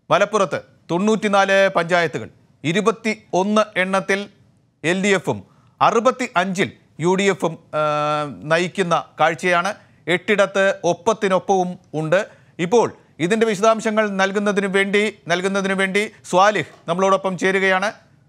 മലപ്പുറത്ത് തൊണ്ണൂറ്റിനാല് പഞ്ചായത്തുകൾ ഇരുപത്തി ഒന്ന് എണ്ണത്തിൽ എൽ ഡി എഫും അറുപത്തി അഞ്ചിൽ യു ഡി എഫും നയിക്കുന്ന കാഴ്ചയാണ് എട്ടിടത്ത് ഒപ്പത്തിനൊപ്പവും ഉണ്ട് ഇപ്പോൾ ഇതിൻ്റെ വിശദാംശങ്ങൾ നൽകുന്നതിന് വേണ്ടി നൽകുന്നതിന് വേണ്ടി സ്വാലിഹ് നമ്മളോടൊപ്പം ചേരുകയാണ്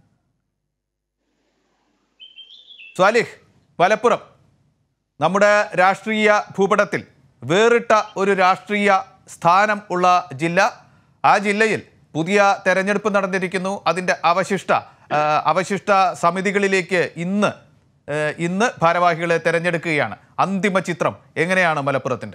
സ്വാലിഹ് മലപ്പുറം നമ്മുടെ രാഷ്ട്രീയ ഭൂപടത്തിൽ വേറിട്ട ഒരു രാഷ്ട്രീയ സ്ഥാനം ഉള്ള ജില്ല ആ ജില്ലയിൽ പുതിയ തെരഞ്ഞെടുപ്പ് നടന്നിരിക്കുന്നു അതിൻ്റെ അവശിഷ്ട ആ, അവശിഷ്ട സമിതികളിലേക്ക് ഇന്ന് ആ, ഇന്ന് ഭാരവാഹികളെ തെരഞ്ഞെടുക്കുകയാണ് അന്തിമ ചിത്രം എങ്ങനെയാണ് മലപ്പുറത്തിൻ്റെ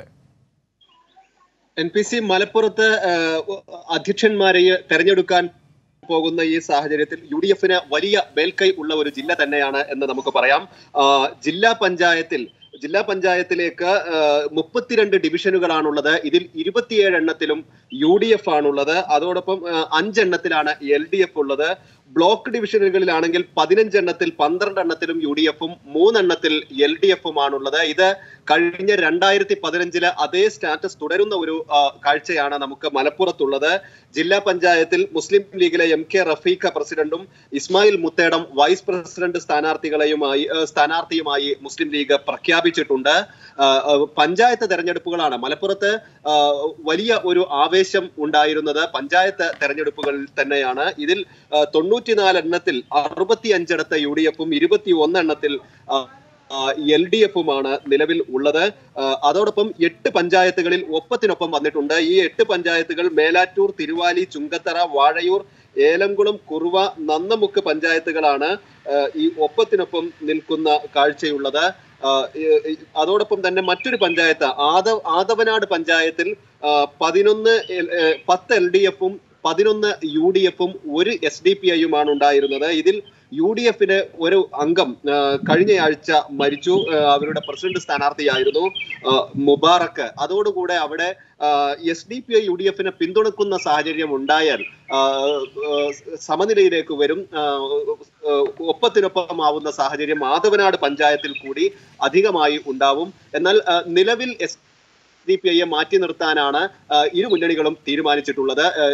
എൻ പി സി മലപ്പുറത്ത് ഏഹ്, അധ്യക്ഷന്മാരെ തെരഞ്ഞെടുക്കാൻ പോകുന്ന ഈ സാഹചര്യത്തിൽ യു ഡി എഫിന് വലിയ മേൽക്കൈ ഉള്ള ഒരു ജില്ല തന്നെയാണ് എന്ന് നമുക്ക് പറയാം ആ, ജില്ലാ പഞ്ചായത്തിൽ ജില്ലാ പഞ്ചായത്തിലേക്ക് ഏഹ്, മുപ്പത്തിരണ്ട് ഡിവിഷനുകളാണുള്ളത് ഇതിൽ ഇരുപത്തിയേഴ് എണ്ണത്തിലും യു ഡി എഫ് ആണുള്ളത് അതോടൊപ്പം ഏഹ്, അഞ്ചെണ്ണത്തിലാണ് എൽ ഡി എഫ് ഉള്ളത് ബ്ലോക്ക് ഡിവിഷനുകളിലാണെങ്കിൽ പതിനഞ്ചെണ്ണത്തിൽ പന്ത്രണ്ട് എണ്ണത്തിലും യു ഡി എഫും മൂന്നെണ്ണത്തിൽ എൽ ഡി എഫും ആണുള്ളത് ഇത് കഴിഞ്ഞ രണ്ടായിരത്തി പതിനഞ്ചില് അതേ സ്റ്റാറ്റസ് തുടരുന്ന ഒരു ആ, കാഴ്ചയാണ് നമുക്ക് മലപ്പുറത്തുള്ളത് ജില്ലാ പഞ്ചായത്തിൽ മുസ്ലിം ലീഗിലെ എം കെ റഫീഖ പ്രസിഡന്റും ഇസ്മായിൽ മുത്തേടം വൈസ് പ്രസിഡന്റ് സ്ഥാനാർത്ഥികളെയുമായി ആ, സ്ഥാനാർത്ഥിയുമായി മുസ്ലിം ലീഗ് പ്രഖ്യാപിച്ചിട്ടുണ്ട് ആ, ആ, പഞ്ചായത്ത് തെരഞ്ഞെടുപ്പുകളാണ് മലപ്പുറത്ത് ആ, വലിയ ഒരു ആവേശം ഉണ്ടായിരുന്നത് പഞ്ചായത്ത് തെരഞ്ഞെടുപ്പുകളിൽ തന്നെയാണ് ഇതിൽ ആ, തൊണ്ണൂറ്റിനാല് എണ്ണത്തിൽ അറുപത്തി അഞ്ചിടത്ത് യു ഡി എഫും ഇരുപത്തി ഒന്ന് എണ്ണത്തിൽ ആ, എൽ ഡി എഫുമാണ് നിലവിൽ ഉള്ളത് ആ, അതോടൊപ്പം എട്ട് പഞ്ചായത്തുകളിൽ ഒപ്പത്തിനൊപ്പം വന്നിട്ടുണ്ട് ഈ എട്ട് പഞ്ചായത്തുകൾ മേലാറ്റൂർ തിരുവാലി ചുങ്കത്തറ വാഴയൂർ ഏലംകുളം കുറുവ നന്നമുക്ക് പഞ്ചായത്തുകളാണ് ആ, ഈ ഒപ്പത്തിനൊപ്പം നിൽക്കുന്ന കാഴ്ചയുള്ളത് ആ, ഈ- ഈ- അതോടൊപ്പം തന്നെ മറ്റൊരു പഞ്ചായത്ത് ആദവ് ആദവനാട് പഞ്ചായത്തിൽ ആ, പതിനൊന്ന് എൽ- ഏ, പത്ത് എൽ ഡി എഫും പതിനൊന്ന് യു ഡി എഫും ഒരു എസ് ഡി പി ഐയുമാണ് ഉണ്ടായിരുന്നത് ഇതിൽ യു ഡി എഫിന് ഒരു അംഗം ആ, കഴിഞ്ഞയാഴ്ച മരിച്ചു ആ, അവരുടെ പ്രസിഡന്റ് സ്ഥാനാർത്ഥിയായിരുന്നു ആ, മുബാറക്ക് അതോടുകൂടെ അവിടെ S D P I U D എഫിനെ പിന്തുണക്കുന്ന സാഹചര്യം ഉണ്ടായാൽ ആ, ആ, സമനിലയിലേക്ക് വരും ആ, ആ, ഒപ്പത്തിനൊപ്പമാവുന്ന സാഹചര്യം മാധവനാട് പഞ്ചായത്തിൽ കൂടി അധികമായി ഉണ്ടാവും എന്നാൽ ആ, നിലവിൽ എസ് ഡി പി ഐയെ മാറ്റി നിർത്താനാണ് ആ, ഇരു മുന്നണികളും തീരുമാനിച്ചിട്ടുള്ളത് ആ,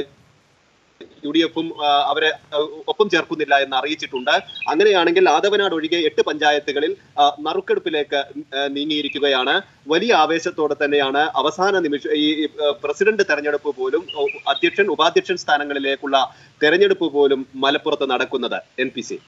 യു ഡി എഫും അവരെ ആ, ഒപ്പം ചേർക്കുന്നില്ല എന്ന് അറിയിച്ചിട്ടുണ്ട് അങ്ങനെയാണെങ്കിൽ ആദവനാട് ഒഴികെ എട്ട് പഞ്ചായത്തുകളിൽ ആ, നറുക്കെടുപ്പിലേക്ക് ആ, നീങ്ങിയിരിക്കുകയാണ് വലിയ ആവേശത്തോടെ തന്നെയാണ് അവസാന നിമിഷം ഈ ഈ, ആ, പ്രസിഡന്റ് തെരഞ്ഞെടുപ്പ് പോലും ഓ, അധ്യക്ഷൻ ഉപാധ്യക്ഷൻ സ്ഥാനങ്ങളിലേക്കുള്ള തെരഞ്ഞെടുപ്പ് പോലും മലപ്പുറത്ത് നടക്കുന്നത് എൻ പി സി